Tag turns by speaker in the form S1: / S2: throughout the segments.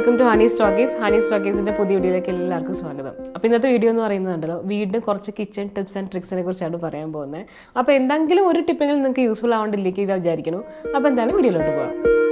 S1: welcome to honey സ്റ്റോക്കീസ് honey സ്റ്റോക്കീസിന്റെ പുതിയ വീഡിയോയിലേക്ക് എല്ലാവർക്കും സ്വാഗതം അപ്പോൾ ഇന്നത്തെ വീഡിയോ എന്ന് പറയുന്നുണ്ടല്ലോ വീടിന് കുറച്ച് കിച്ചൺ ടിപ്സ് ആൻഡ് ട്രിക്സിനെ കുറിച്ചാണ് പറയാൻ പോകുന്നത് അപ്പോൾ എന്തെങ്കിലും ഒരു ടിപ്പെങ്കിലും നിങ്ങൾക്ക് യൂസ്ഫുൾ ആവേണ്ടിലേക്ക് വിചാരിക്കുന്നു അപ്പോൾ എന്തായാലും വീഡിയോയിലോട്ട് പോകാം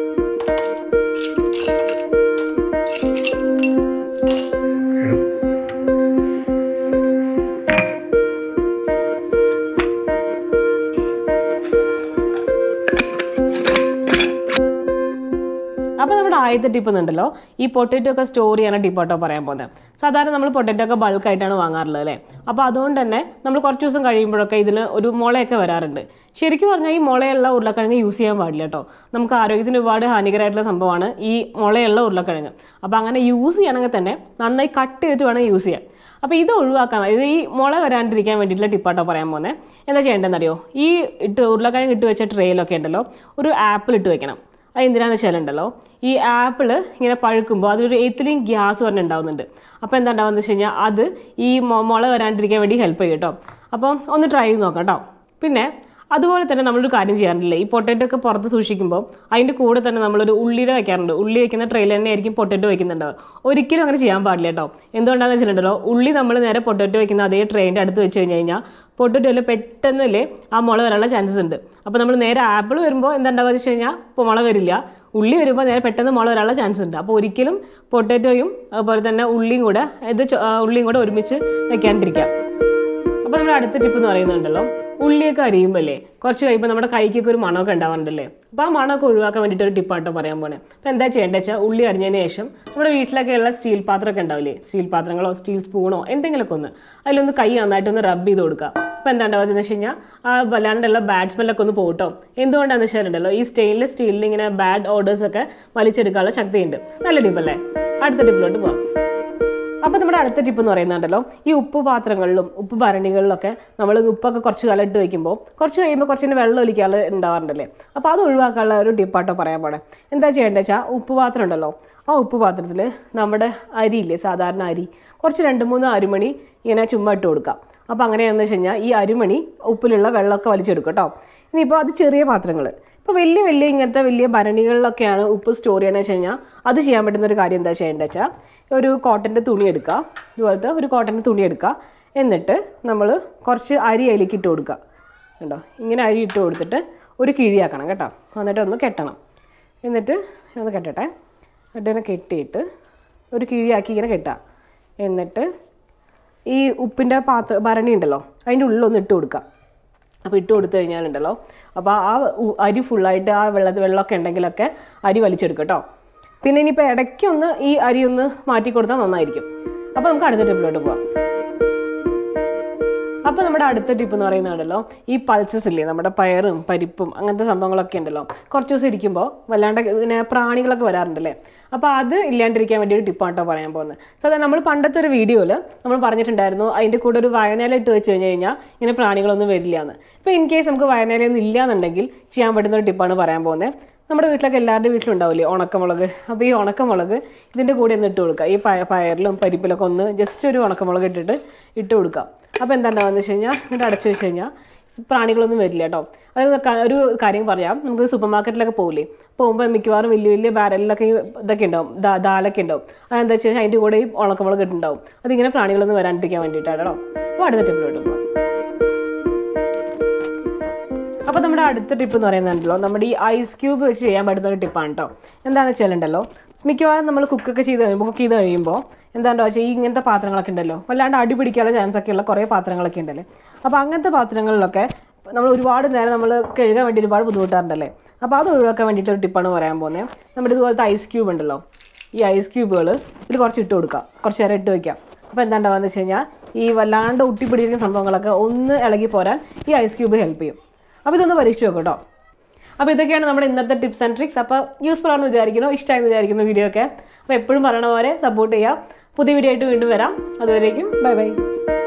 S1: അപ്പോൾ നമ്മുടെ ആദ്യത്തെ ടിപ്പ് എന്നുണ്ടല്ലോ ഈ പൊട്ടറ്റോ ഒക്കെ സ്റ്റോർ ചെയ്യാനുള്ള ടിപ്പാട്ടോ പറയാൻ പോകുന്നത് സാധാരണ നമ്മൾ പൊട്ടറ്റോ ഒക്കെ ബൾക്കായിട്ടാണ് വാങ്ങാറുള്ളത് അല്ലേ അപ്പോൾ അതുകൊണ്ട് തന്നെ നമ്മൾ കുറച്ച് ദിവസം കഴിയുമ്പോഴൊക്കെ ഇതിന് ഒരു മുളയൊക്കെ വരാറുണ്ട് ശരിക്കും പറഞ്ഞാൽ ഈ മുളയുള്ള ഉരുളക്കിഴങ്ങ് യൂസ് ചെയ്യാൻ പാടില്ല കേട്ടോ നമുക്ക് ആരോഗ്യത്തിന് ഒരുപാട് ഹാനികരമായിട്ടുള്ള സംഭവമാണ് ഈ മുളയുള്ള ഉരുളക്കിഴങ്ങ് അപ്പോൾ അങ്ങനെ യൂസ് ചെയ്യണമെങ്കിൽ തന്നെ നന്നായി കട്ട് ചെയ്തിട്ട് വേണം യൂസ് ചെയ്യാൻ അപ്പോൾ ഇത് ഒഴിവാക്കാൻ ഇത് ഈ മുള വരാണ്ടിരിക്കാൻ വേണ്ടിയിട്ടുള്ള ടിപ്പാട്ടോ പറയാൻ പോകുന്നത് എന്താ ചെയ്യേണ്ടതെന്നറിയോ ഈ ഇട്ട് ഉരുളക്കിഴങ്ങ് ഇട്ട് വെച്ച ട്രെയിലൊക്കെ ഉണ്ടല്ലോ ഒരു ആപ്പിൾ ഇട്ട് വെക്കണം അത് എന്തിനാന്ന് വെച്ചാലുണ്ടല്ലോ ഈ ആപ്പിൾ ഇങ്ങനെ പഴുക്കുമ്പോൾ അതിലൊരു എത്തിലിൻ ഗ്യാസ് പറഞ്ഞ് ഉണ്ടാവുന്നുണ്ട് അപ്പോൾ എന്താ ഉണ്ടാവുന്നത് വെച്ച് കഴിഞ്ഞാൽ അത് ഈ മൊ- മുള വരാണ്ടിരിക്കാൻ വേണ്ടി ഹെൽപ്പ് ചെയ്യും കേട്ടോ അപ്പം ഒന്ന് ട്രൈ ചെയ്ത് നോക്കാം കേട്ടോ പിന്നെ അതുപോലെ തന്നെ നമ്മളൊരു കാര്യം ചെയ്യാറില്ലേ ഈ പൊട്ടറ്റോ ഒക്കെ പുറത്ത് സൂക്ഷിക്കുമ്പോൾ അതിൻ്റെ കൂടെ തന്നെ നമ്മളൊരു ഉള്ളിയുടെ വെക്കാറുണ്ട് ഉള്ളി വെക്കുന്ന ട്രെയിൽ തന്നെ ആയിരിക്കും പൊട്ടറ്റോ വെക്കുന്നുണ്ടാവുക ഒരിക്കലും അങ്ങനെ ചെയ്യാൻ പാടില്ല കേട്ടോ എന്തുകൊണ്ടാണെന്ന് വെച്ചിട്ടുണ്ടല്ലോ ഉള്ളി നമ്മൾ നേരെ പൊട്ടറ്റോ വെക്കുന്ന അതേ ട്രെയിൻ്റെ അടുത്ത് വെച്ച് കഴിഞ്ഞ് കഴിഞ്ഞാൽ പൊട്ടറ്റോയിൽ പെട്ടെന്നല്ലേ ആ മുള വരാനുള്ള ചാൻസസ് ഉണ്ട് അപ്പോൾ നമ്മൾ നേരെ ആപ്പിൾ വരുമ്പോൾ എന്താ ഉണ്ടാവുക വെച്ച് കഴിഞ്ഞാൽ ഇപ്പോൾ മുള വരില്ല ഉള്ളി വരുമ്പോൾ നേരെ പെട്ടെന്ന് മുള വരാനുള്ള ചാൻസ് ഉണ്ട് അപ്പോൾ ഒരിക്കലും പൊട്ടറ്റോയും അതുപോലെ തന്നെ ഉള്ളിയും കൂടെ ഇത് ചൊ- ആ, ഉള്ളിയും കൂടെ ഒരുമിച്ച് വെക്കാണ്ടിരിക്കാം അപ്പോൾ നമ്മുടെ അടുത്ത ടിപ്പ് എന്ന് പറയുന്നുണ്ടല്ലോ ഉള്ളിയൊക്കെ അരിയുമ്പോൾ അല്ലേ കുറച്ച് കഴിയുമ്പോൾ നമ്മുടെ കൈക്കൊക്കെ ഒരു മണമൊക്കെ ഉണ്ടാവാറുണ്ടല്ലേ അപ്പോൾ ആ മണമൊക്കെ ഒഴിവാക്കാൻ വേണ്ടിയിട്ട് ഒരു ടിപ്പാട്ടോ പറയാൻ പോണേ അപ്പോൾ എന്താ ചെയ്യേണ്ടത് വെച്ചാൽ ഉള്ളി അരിഞ്ഞതിന് ശേഷം നമ്മുടെ വീട്ടിലൊക്കെ ഉള്ള സ്റ്റീൽ പാത്രമൊക്കെ ഉണ്ടാവില്ലേ സ്റ്റീൽ പാത്രങ്ങളോ സ്റ്റീൽ സ്പൂണോ എന്തെങ്കിലുമൊക്കെ ഒന്ന് അതിലൊന്ന് കൈ നന്നായിട്ടൊന്ന് റബ്ബ് ചെയ്ത് കൊടുക്കുക അപ്പോൾ എന്താ ഉണ്ടാവുക വെച്ച് കഴിഞ്ഞാൽ ആ വല്ലാണ്ടുള്ള ബാഡ് സ്മെല്ലൊക്കെ ഒന്ന് പോകട്ടോ എന്തുകൊണ്ടാണെന്ന് വെച്ചാലുണ്ടല്ലോ ഈ സ്റ്റെയിൻലെസ് സ്റ്റീലിൽ ഇങ്ങനെ ബാഡ് ഓർഡേഴ്സ് ഒക്കെ വലിച്ചെടുക്കാനുള്ള ശക്തിയുണ്ട് നല്ല ടിപ്പല്ലേ അടുത്ത ടിപ്പിലോട്ട് പോകാം അപ്പോൾ നമ്മുടെ അടുത്ത ടിപ്പ് എന്ന് പറയുന്നുണ്ടല്ലോ ഈ ഉപ്പ് പാത്രങ്ങളിലും ഉപ്പ് ഭരണികളിലൊക്കെ നമ്മൾ ഉപ്പൊക്കെ കുറച്ച് കാലം ഇട്ട് വെക്കുമ്പോൾ കുറച്ച് കഴിയുമ്പോൾ കുറച്ചിന് വെള്ളം ഒലിക്കാനുള്ള ഉണ്ടാവാറുണ്ടല്ലേ അപ്പോൾ അത് ഒഴിവാക്കാനുള്ള ഒരു ടിപ്പാട്ടോ പറയാൻ പോണേ എന്താ ചെയ്യേണ്ടത് വെച്ചാൽ ഉപ്പ് പാത്രം ഉണ്ടല്ലോ ആ ഉപ്പ് പാത്രത്തിൽ നമ്മുടെ അരിയില്ലേ സാധാരണ അരി കുറച്ച് രണ്ട് മൂന്ന് അരിമണി ഇങ്ങനെ ചുമ്മാ ഇട്ട് കൊടുക്കാം അപ്പോൾ അങ്ങനെയാണെന്ന് വെച്ച് കഴിഞ്ഞാൽ ഈ അരിമണി ഉപ്പിലുള്ള വെള്ളമൊക്കെ വലിച്ചെടുക്കും കേട്ടോ ഇനിയിപ്പോൾ അത് ചെറിയ പാത്രങ്ങൾ ഇപ്പോൾ വലിയ വലിയ ഇങ്ങനത്തെ വലിയ ഭരണികളിലൊക്കെയാണ് ഉപ്പ് സ്റ്റോർ ചെയ്യണമെന്ന് വെച്ച് കഴിഞ്ഞാൽ അത് ചെയ്യാൻ പറ്റുന്ന ഒരു കാര്യം എന്താ ചെയ്യേണ്ടത് വെച്ചാൽ ഒരു കോട്ടൻ്റെ തുണി എടുക്കുക ഇതുപോലത്തെ ഒരു കോട്ടൻ്റെ തുണി എടുക്കുക എന്നിട്ട് നമ്മൾ കുറച്ച് അരി അതിലേക്ക് ഇട്ട് കൊടുക്കുക കണ്ടോ ഇങ്ങനെ അരി ഇട്ട് കൊടുത്തിട്ട് ഒരു കിഴിയാക്കണം കേട്ടോ എന്നിട്ട് ഒന്ന് കെട്ടണം എന്നിട്ട് ഒന്ന് കെട്ടട്ടെ എന്നിട്ട് ഇങ്ങനെ കെട്ടിയിട്ട് ഒരു കിഴിയാക്കി ഇങ്ങനെ കെട്ടുക എന്നിട്ട് ഈ ഉപ്പിൻ്റെ പാത്ര ഭരണി ഉണ്ടല്ലോ അതിൻ്റെ ഉള്ളിലൊന്ന് ഇട്ട് കൊടുക്കുക അപ്പോൾ ഇട്ട് കൊടുത്തു കഴിഞ്ഞാലുണ്ടല്ലോ അപ്പോൾ ആ ഉ- അരി ഫുള്ളായിട്ട് ആ വെള്ളത്തിൽ വെള്ളമൊക്കെ ഉണ്ടെങ്കിലൊക്കെ അരി വലിച്ചെടുക്കും കേട്ടോ പിന്നെ ഇനിയിപ്പോൾ ഇടയ്ക്കൊന്ന് ഈ അരി ഒന്ന് മാറ്റി കൊടുത്താൽ നന്നായിരിക്കും അപ്പോൾ നമുക്ക് അടുത്ത ടിപ്പിലോട്ട് പോവാം അപ്പോൾ നമ്മുടെ അടുത്ത ടിപ്പ് എന്ന് പറയുന്നതാണല്ലോ ഈ പൾസസ് ഇല്ലേ നമ്മുടെ പയറും പരിപ്പും അങ്ങനത്തെ സംഭവങ്ങളൊക്കെ ഉണ്ടല്ലോ കുറച്ച് ദിവസം ഇരിക്കുമ്പോൾ വല്ലാണ്ട് ഇങ്ങനെ പ്രാണികളൊക്കെ വരാറുണ്ടല്ലേ അപ്പോൾ അത് ഇല്ലാണ്ടിരിക്കാൻ വേണ്ടി ഒരു ടിപ്പാണ് കേട്ടോ പറയാൻ പോകുന്നത് സോ അതായത് നമ്മൾ പണ്ടത്തെ ഒരു വീഡിയോയിൽ നമ്മൾ പറഞ്ഞിട്ടുണ്ടായിരുന്നു അതിൻ്റെ കൂടെ ഒരു വയനയില ഇട്ട് വെച്ച് കഴിഞ്ഞ് കഴിഞ്ഞാൽ ഇങ്ങനെ പ്രാണികളൊന്നും വരില്ല എന്ന് ഇപ്പോൾ ഇൻ കേസ് നമുക്ക് വയനയിലൊന്നും ഇല്ല എന്നുണ്ടെങ്കിൽ ചെയ്യാൻ പറ്റുന്ന ഒരു ടിപ്പാണ് പറയാൻ പോകുന്നത് നമ്മുടെ വീട്ടിലൊക്കെ എല്ലാവരുടെ വീട്ടിലുണ്ടാവില്ലേ ഉണക്കമുളക് അപ്പോൾ ഈ ഉണക്കമുളക് ഇതിൻ്റെ കൂടെ ഒന്ന് ഇട്ട് കൊടുക്കുക ഈ പയ പയറിലും പരിപ്പിലൊക്കെ ഒന്ന് ജസ്റ്റ് ഒരു ഉണക്കമുളക് ഇട്ടിട്ട് ഇട്ട് കൊടുക്കുക അപ്പോൾ എന്താ ഉണ്ടാവുക വെച്ച് കഴിഞ്ഞാൽ എന്നിട്ട് അടച്ചു വെച്ച് കഴിഞ്ഞാൽ പ്രാണികളൊന്നും വരില്ല കേട്ടോ അത് ക- ഒരു കാര്യം പറയാം നമുക്ക് സൂപ്പർ മാർക്കറ്റിലൊക്കെ പോകില്ലേ പോകുമ്പോൾ മിക്കവാറും വലിയ വലിയ ബാരലിലൊക്കെ ഈ ഇതൊക്കെ ഉണ്ടാവും ദാ- ദാലൊക്കെ ഉണ്ടാവും അതെന്താ വെച്ച് കഴിഞ്ഞാൽ അതിൻ്റെ കൂടെ ഈ ഉണക്കമുളക് ഇട്ടുണ്ടാവും അതിങ്ങനെ പ്രാണികളൊന്നും വരാണ്ടിരിക്കാൻ വേണ്ടിയിട്ടാണ് കേട്ടോ അപ്പോൾ അടുത്ത ടിപ്പിലോട്ട് പോകാം അപ്പോൾ നമ്മുടെ അടുത്ത ടിപ്പ് എന്ന് പറയുന്നുണ്ടല്ലോ നമ്മുടെ ഈ ഐസ് ക്യൂബ് വെച്ച് ചെയ്യാൻ പറ്റുന്ന ഒരു ടിപ്പാണ് കേട്ടോ എന്താണെന്ന് വെച്ചാലുണ്ടല്ലോ മിക്കവാറും നമ്മൾ കുക്കൊക്കെ ചെയ്ത് കഴിയുമ്പോൾ കുക്ക് ചെയ്ത് കഴിയുമ്പോൾ എന്താണ്ടോ വെച്ചാൽ ഈ ഇങ്ങനത്തെ പാത്രങ്ങളൊക്കെ ഉണ്ടല്ലോ വല്ലാണ്ട് അടി പിടിക്കാനുള്ള ചാൻസ് ഒക്കെ ഉള്ള കുറേ പാത്രങ്ങളൊക്കെ ഉണ്ടല്ലേ അപ്പോൾ അങ്ങനത്തെ പാത്രങ്ങളിലൊക്കെ നമ്മൾ ഒരുപാട് നേരം നമ്മൾ കഴുകാൻ വേണ്ടി ഒരുപാട് ബുദ്ധിമുട്ടാറുണ്ടല്ലേ അപ്പോൾ അത് ഒഴിവാക്കാൻ വേണ്ടിയിട്ട് ഒരു ടിപ്പാണ് പറയാൻ പോകുന്നത് നമ്മുടെ ഇതുപോലത്തെ ഐസ് ക്യൂബ് ഉണ്ടല്ലോ ഈ ഐസ് ക്യൂബുകൾ ഇതിൽ കുറച്ച് ഇട്ട് കൊടുക്കുക കുറച്ച് നേരം ഇട്ട് വയ്ക്കാം അപ്പോൾ എന്താ ഉണ്ടാവുക വെച്ച് കഴിഞ്ഞാൽ ഈ വല്ലാണ്ട് ഒട്ടിപ്പിടിക്കുന്ന സംഭവങ്ങളൊക്കെ ഒന്ന് ഇളകി പോരാൻ ഈ ഐസ് ക്യൂബ് ഹെൽപ്പ് ചെയ്യും അപ്പോൾ ഇതൊന്ന് പരീക്ഷിച്ച് നോക്കും കേട്ടോ അപ്പോൾ ഇതൊക്കെയാണ് നമ്മുടെ ഇന്നത്തെ ടിപ്സ് ആൻഡ് ട്രിക്സ് അപ്പോൾ യൂസ്ഫുൾ ആണെന്ന് വിചാരിക്കുന്നു ഇഷ്ടമായെന്ന് വിചാരിക്കുന്നു വീഡിയോ ഒക്കെ അപ്പോൾ എപ്പോഴും പറയണ പോലെ സപ്പോർട്ട് ചെയ്യുക പുതിയ വീഡിയോ ആയിട്ട് വീണ്ടും വരാം അതുവരേക്കും ബൈ ബൈ